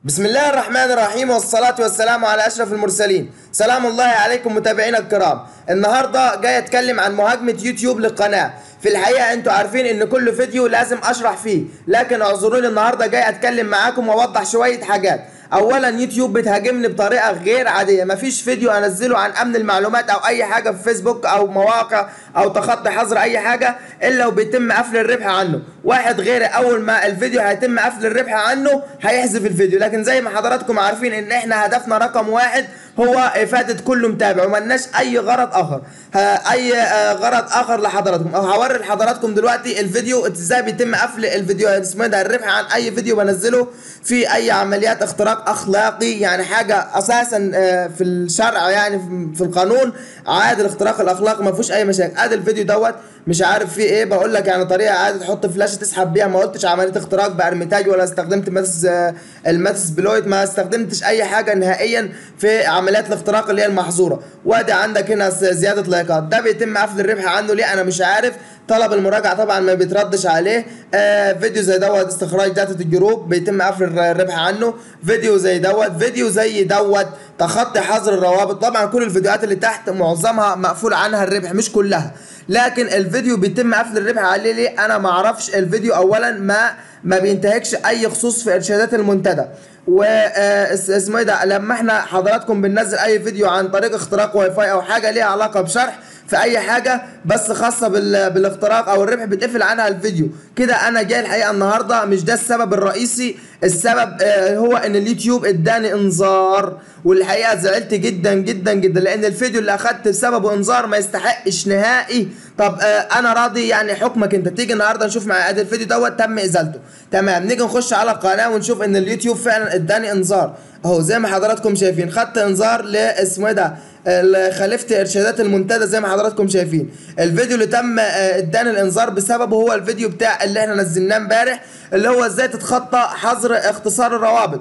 بسم الله الرحمن الرحيم والصلاة والسلام على أشرف المرسلين سلام الله عليكم متابعينا الكرام النهاردة جاي أتكلم عن مهاجمة يوتيوب للقناة في الحقيقة انتوا عارفين ان كل فيديو لازم اشرح فيه لكن اعذروني النهاردة جاي اتكلم معاكم واوضح شوية حاجات اولا يوتيوب بتهاجمني بطريقه غير عاديه مفيش فيديو انزله عن امن المعلومات او اي حاجه في فيسبوك او مواقع او تخطي حظر اي حاجه الا وبيتم قفل الربح عنه واحد غيري اول ما الفيديو هيتم قفل الربح عنه هيحذف الفيديو لكن زي ما حضراتكم عارفين ان احنا هدفنا رقم واحد هو افاده كل متابع وملناش اي غرض اخر ها اي آه، غرض اخر لحضراتكم او هوري لحضراتكم دلوقتي الفيديو ازاي بيتم قفل الفيديو اسمه ده الربح عن اي فيديو بنزله في اي عمليات اختراق اخلاقي يعني حاجه اساسا آه، في الشرع يعني في- في القانون عادي الاختراق الاخلاقي ما فيهوش اي مشاكل ادي الفيديو دوت مش عارف فيه ايه بقول لك يعني طريقه عادي تحط فلاشه تسحب بيها ما قلتش عمليه اختراق بارميتاج ولا استخدمت ماتس آه، الماتس بلويد ما استخدمتش اي حاجه نهائيا في عمليات الاختراق اللي هي المحظوره وادي عندك هنا س- زياده لايكات ده بيتم قفل الربح عنه ليه انا مش عارف طلب المراجعه طبعا ما بيتردش عليه آه فيديو زي دوت استخراج داتا الجروب بيتم قفل الر- الربح عنه فيديو زي دوت فيديو زي دوت تخطي حظر الروابط طبعا كل الفيديوهات اللي تحت معظمها مقفول عنها الربح مش كلها لكن الفيديو بيتم قفل الربح عليه ليه انا ما اعرفش الفيديو اولا ما ما بينتهكش اي خصوص في ارشادات المنتدى و آه، اس- اسمه ايه ده لما احنا حضراتكم بننزل اي فيديو عن طريق اختراق واي فاي او حاجه ليها علاقه بشرح في اي حاجه بس خاصه بال... بالاختراق او الربح بيتقفل عنها الفيديو كده انا جاي الحقيقه النهارده مش ده السبب الرئيسي السبب آه، هو ان اليوتيوب اداني انذار والحقيقه زعلت جدا جدا جدا لان الفيديو اللي اخدت بسببه انذار ما يستحقش نهائي طب آه، انا راضي يعني حكمك انت تيجي النهارده نشوف مع ادي الفيديو دوت تم ازالته تمام نيجي نخش على القناه ونشوف ان اليوتيوب فعلا اداني انذار اهو زي ما حضراتكم شايفين خدت انذار لاسمه إيه ده ال- خالفت ارشادات المنتدى زي ما حضراتكم شايفين الفيديو اللي تم آه، اداني الانذار بسببه هو الفيديو بتاع اللي احنا نزلناه امبارح اللي هو ازاي تتخطى حظر اختصار الروابط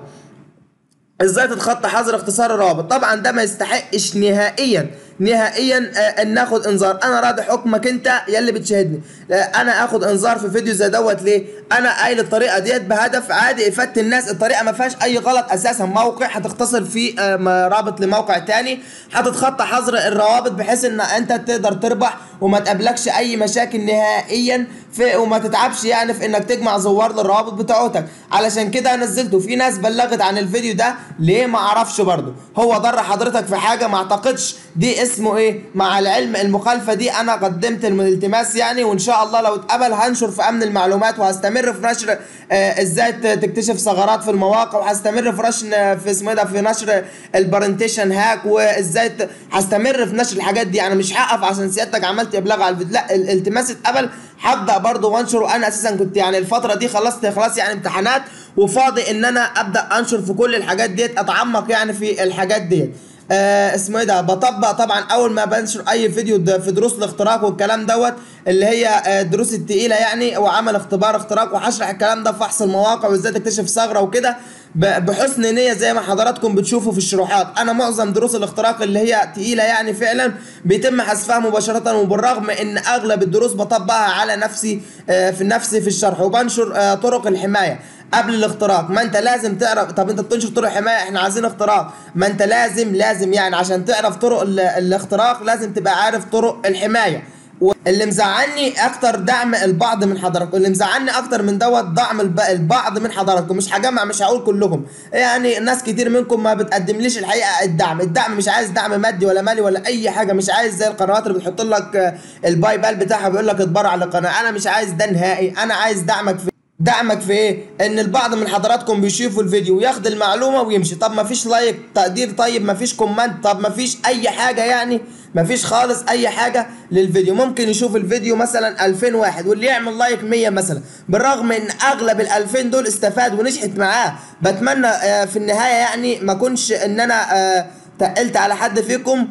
ازاي تتخطى حظر اختصار الروابط طبعا ده ما يستحقش نهائيا نهائيا آه، ان ناخد انذار انا راضي حكمك انت يلي بتشاهدني آه، انا اخد انذار في فيديو زي دوت ليه انا قايل الطريقه ديت بهدف عادي افادة الناس الطريقه ما فيهاش اي غلط اساسا موقع هتختصر فيه آه، م- رابط لموقع تاني هتتخطى حظر الروابط بحيث ان انت تقدر تربح وما تقابلكش اي مشاكل نهائيا في وما تتعبش يعني في انك تجمع زوار للروابط بتاعتك علشان كده نزلته في ناس بلغت عن الفيديو ده ليه ما اعرفش برضه هو ضر حضرتك في حاجه ما اعتقدش دي اسمه ايه مع العلم المخالفه دي انا قدمت الالتماس يعني وان شاء الله لو اتقبل هنشر في امن المعلومات وهستمر في نشر آه ازاي ت- تكتشف ثغرات في المواقع وهستمر في نشر في اسمه إيه ده في نشر البرنتيشن هاك وازاي ت- هستمر في نشر الحاجات دي انا مش هقف عشان سيادتك عملت ابلاغ على الفيديو لا الالتماس اتقبل هبدا برضه وانشر وانا اساسا كنت يعني الفتره دي خلصت خلاص يعني امتحانات وفاضي ان انا ابدا انشر في كل الحاجات ديت اتعمق يعني في الحاجات ديت آه اسمه ايه ده بطبق طبعا اول ما بنشر اي فيديو د- في دروس الاختراق والكلام دوت اللي هي آه الدروس التقيله يعني وعمل اختبار اختراق وهشرح الكلام ده في فحص المواقع وازاي تكتشف ثغره وكده ب- بحسن نيه زي ما حضراتكم بتشوفوا في الشروحات انا معظم دروس الاختراق اللي هي تقيله يعني فعلا بيتم حذفها مباشره وبالرغم ان اغلب الدروس بطبقها على نفسي آه في نفسي في الشرح وبنشر آه طرق الحمايه قبل الاختراق ما انت لازم تعرف طب انت بتنشر طرق حمايه احنا عايزين اختراق ما انت لازم لازم يعني عشان تعرف طرق ال- الاختراق لازم تبقى عارف طرق الحمايه واللي مزعلني اكتر دعم البعض من حضراتكم اللي مزعلني اكتر من دوت دعم الب- البعض من حضراتكم مش هجمع مش هقول كلهم يعني ناس كتير منكم ما بتقدمليش الحقيقه الدعم الدعم مش عايز دعم مادي ولا مالي ولا اي حاجه مش عايز زي القنوات اللي بتحط لك آه، الباي بال بتاعها بيقول لك اتبرع للقناه انا مش عايز ده نهائي انا عايز دعمك في دعمك في ايه؟ ان البعض من حضراتكم بيشوفوا الفيديو وياخد المعلومه ويمشي، طب ما فيش لايك تقدير طيب ما فيش كومنت طب ما فيش اي حاجه يعني ما فيش خالص اي حاجه للفيديو، ممكن يشوف الفيديو مثلا 2000 واحد واللي يعمل لايك 100 مثلا، بالرغم ان اغلب ال 2000 دول استفاد ونجحت معاه، بتمنى آه، في النهايه يعني ما اكونش ان انا آه، تقلت على حد فيكم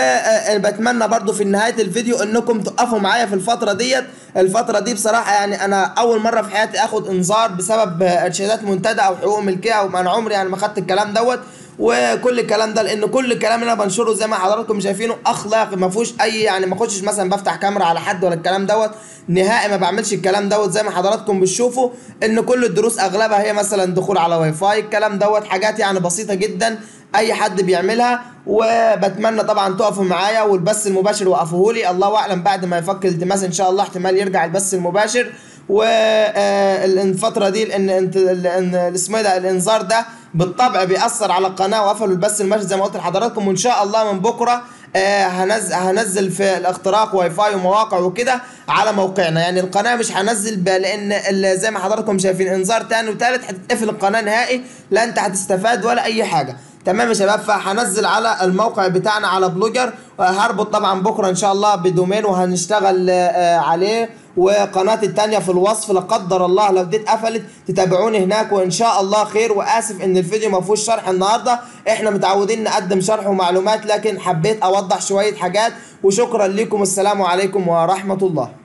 وبتمنى برضو في نهاية الفيديو انكم تقفوا معايا في الفترة ديت الفترة دي بصراحة يعني انا اول مرة في حياتي اخد انذار بسبب ارشادات منتدى او حقوق ملكية او انا عمري يعني ما خدت الكلام دوت وكل الكلام ده لان كل الكلام اللي انا بنشره زي ما حضراتكم شايفينه اخلاقي ما فيهوش اي يعني ما اخشش مثلا بفتح كاميرا على حد ولا الكلام دوت نهائي ما بعملش الكلام دوت زي ما حضراتكم بتشوفوا ان كل الدروس اغلبها هي مثلا دخول على واي فاي الكلام دوت حاجات يعني بسيطه جدا اي حد بيعملها وبتمنى طبعا تقفوا معايا والبث المباشر وقفوه لي الله اعلم بعد ما يفك الالتماس ان شاء الله احتمال يرجع البث المباشر والفتره دي لان انت لان اسمه ده الانذار ده بالطبع بيأثر على القناه وقفلوا البث المباشر زي ما قلت لحضراتكم وان شاء الله من بكره آه هنزل هنزل في الاختراق واي فاي ومواقع وكده على موقعنا يعني القناه مش هنزل لان زي ما حضراتكم شايفين انذار تاني وتالت هتتقفل القناه نهائي لا انت هتستفاد ولا اي حاجه تمام يا شباب فهنزل على الموقع بتاعنا على بلوجر هربط طبعا بكره ان شاء الله بدومين وهنشتغل آه عليه وقناتي التانية في الوصف لا قدر الله لو دي اتقفلت تتابعوني هناك وان شاء الله خير واسف ان الفيديو ما فيهوش شرح النهارده احنا متعودين نقدم شرح ومعلومات لكن حبيت اوضح شويه حاجات وشكرا لكم السلام عليكم ورحمه الله